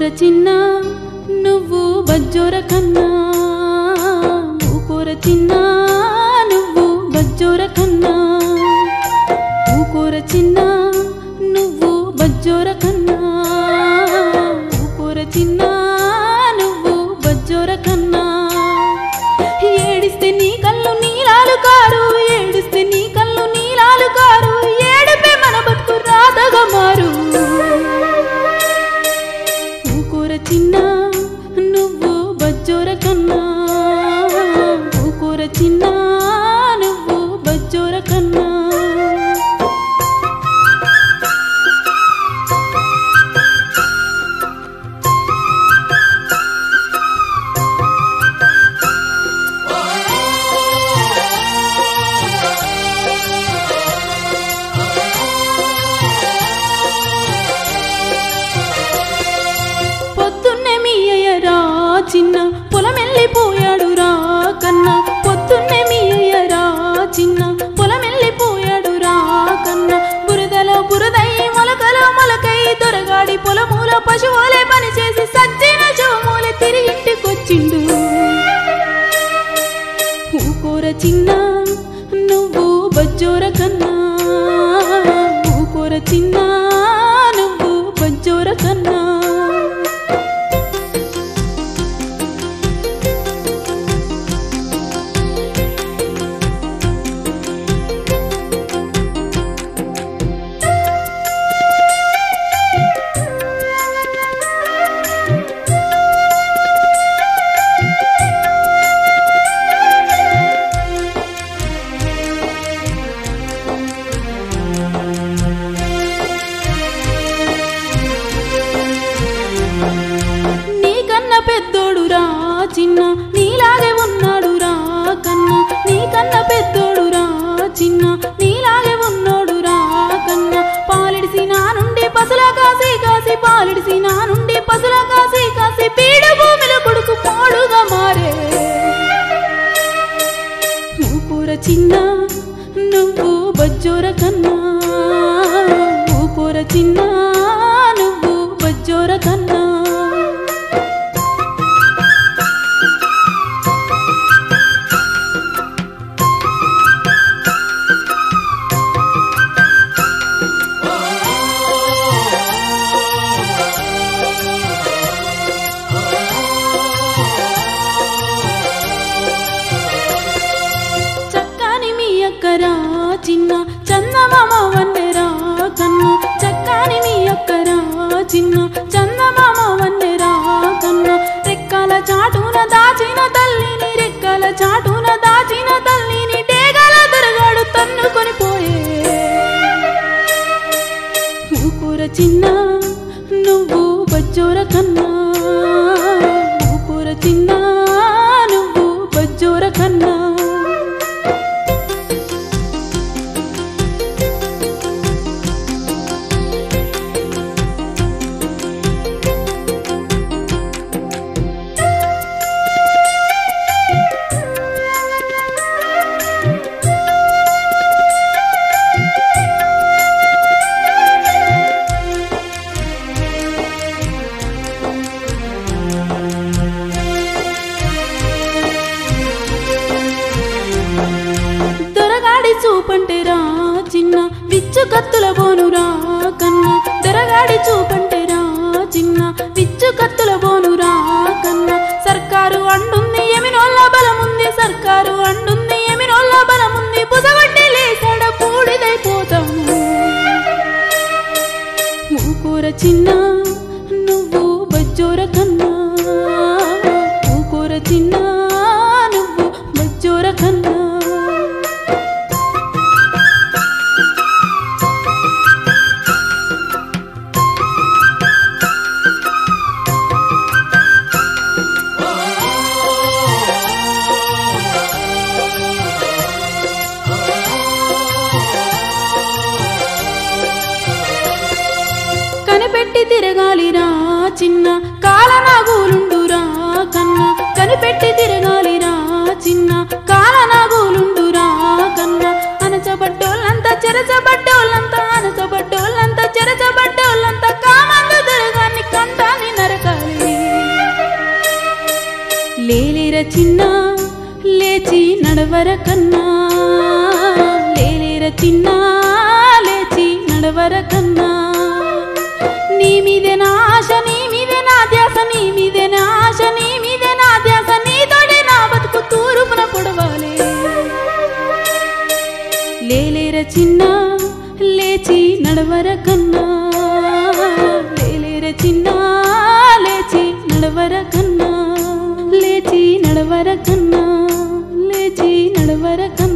ఊకోర చిన్న నువ్వు బజ్జోర కన్నా ఊకోర చిన్న నువ్వు బజ్జోర కన్నా ఊకోర చిన్న నువ్వు బజ్జోర కన్నా ఊకోర చిన్న నువ్వు బజ్జోర కన్నా ఏడిస్తే నీ కళ్ళు నీలాలు కారు ఏడిస్తే నీ కళ్ళు నీలాలు కారు ఏడిపే మన బతుకు రాధగా మారు ఊకూర చిన్న నువ్వు బజ్జోర కన్నా ఊకూర చిన్న నువ్వు బజ్జోర కన్నా పొద్దున్నే మీ అయ్య రా చిన్న పొలమెళ్ళిపోయాడు రా కన్నా పొద్దున్నే మీ అయ్య రా చిన్న పొలమెళ్ళిపోయాడు రా కన్నా బురదలో బురదై మొలకలో మొలకై దొరగాడి పొలమూల పశువులే పనిచేసి సజ్జన జోమూలే తిరిగి ఇంటికొచ్చిండు ఊకోర చిన్న నువ్వు బజ్జోర కన్నా ఊకోర చిన్న నువ్వు బజ్జోర కన్నా నీకన్నా పెద్దోడు రా చిన్న నీలాగే ఉన్నాడు రా కన్నా నీకన్నా పెద్దోడు రా చిన్న నీలాగే ఉన్నోడు రా కన్నా పాలిడిసి నా నుండి పసుల కాసి కాసి పాలిడిసి నా నుండి పసుల కాసి కాసి పీడ భూమిలో కొడుకు మోడుగా మారే ఊకూర చిన్న నువ్వు బజ్జోర కన్నా ఊకూర చిన్న నువ్వు బజ్జోర కన్నా చక్కని మీ అక్కరా చిన్న చందమామ వన్నెరా కన్నా చక్కని మీ అక్కరా చిన్న చందమామ వన్నెరా కన్నా రెక్కల చాటున దాచిన తల్లిని రెక్కల చాటున దాచిన తల్లిని డేగల దొరగాడు తన్నుకొని పోయే ఊకూర చిన్న నువ్వు బజ్జోర కన్నా ఊకూర చిన్న నువ్వు బజ్జోర కన్నా దొరగాడి చూపంటే రా చిన్న విచ్చు కత్తుల బోను రా కన్నా దొరగాడి చూపంటే రా చిన్న విచ్చు కత్తుల బోను రా కన్నా సర్కారు అండుంది ఎమినోళ్ళ బలముంది సర్కారు అండుంది ఎమినోళ్ళ బలముంది బుసగొట్టి లేసాడ బూడిదైపోతాము ఊకూర చిన్న నువ్వు బజ్జోర కన్నా ఊకూర చిన్న నువ్వు బజ్జోర కన్నా కనిపెట్టి తిరగాలిరా చిన్న కాలనాగులుండురా కన్నా కనిపెట్టి తిరగాలిరా చిన్న కాలనాగులుండురా కన్నా అనచబడ్డోళ్ళంతా చెరచబడ్డోళ్ళంతా అనచబడ్డోళ్ళంతా చెరచబడ్డోళ్ళంతా కామందు తిరగాన్ని కంటాన్ని నరక చిన్న లేచి నడవర కన్నా లేలేర చిన్న లేచి నడవర కన్నా నీ మీదే నా ఆశ నీ మీదే నా ధ్యాస నీ మీదే నా ఆశ నీ మీదే నా ధ్యాస నీ తోడే నా బతుకు తూరుపున పొడవాలే లేలేర చిన్న లేచి నడవర కన్నా లేలేర చిన్న లేచి నడవర కన్నా లేచి నడవర కన్నా లేచి నడవర కన్నా